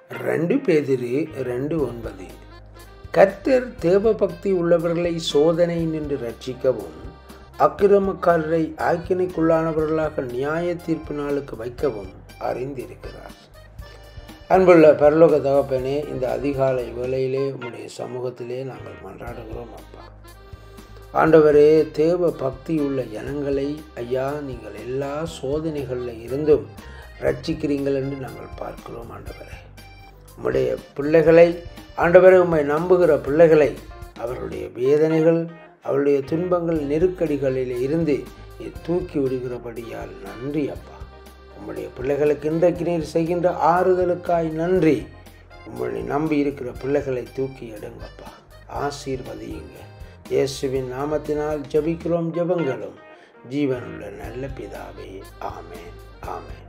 ரெண்டு பேதிரு ரெண்டு ஒன்பது கர்த்தர் தேவபக்தி உள்ளவர்களை சோதனை நின்று ரட்சிக்கவும் அக்கிரமக்காரரை ஆக்கினைக்குள்ளானவர்களாக நியாய தீர்ப்பு நாளுக்கு வைக்கவும் அறிந்திருக்கிறார் அன்புள்ள பரலோக தகப்பனே இந்த அதிகாலை வேளையிலே உம்முடைய சமூகத்திலே நாங்கள் மன்றாடுகிறோம் அப்பா ஆண்டவரே தேவ பக்தி உள்ள ஜனங்களை ஐயா நீங்கள் எல்லா சோதனைகளில் இருந்தும் ரட்சிக்கிறீங்கள் என்று நாங்கள் பார்க்கிறோம் ஆண்டவரே உம்முடைய பிள்ளைகளை ஆண்டவரை உம்மை நம்புகிற பிள்ளைகளை அவருடைய வேதனைகள் அவருடைய துன்பங்கள் நெருக்கடிகளில் இருந்து நீர் தூக்கி விடுகிறபடியால் நன்றி அப்பா உம்முடைய பிள்ளைகளுக்கு இன்றைக்கு நீர் செய்கின்ற ஆறுதலுக்காய் நன்றி உம்மை நம்பி இருக்கிற பிள்ளைகளை தூக்கி எடுங்கப்பா ஆசீர்வதியுங்க இயேசுவின் நாமத்தினால் ஜபிக்கிறோம் ஜபங்களும் ஜீவனுள்ள நல்ல பிதாவே ஆமேன் ஆமேன்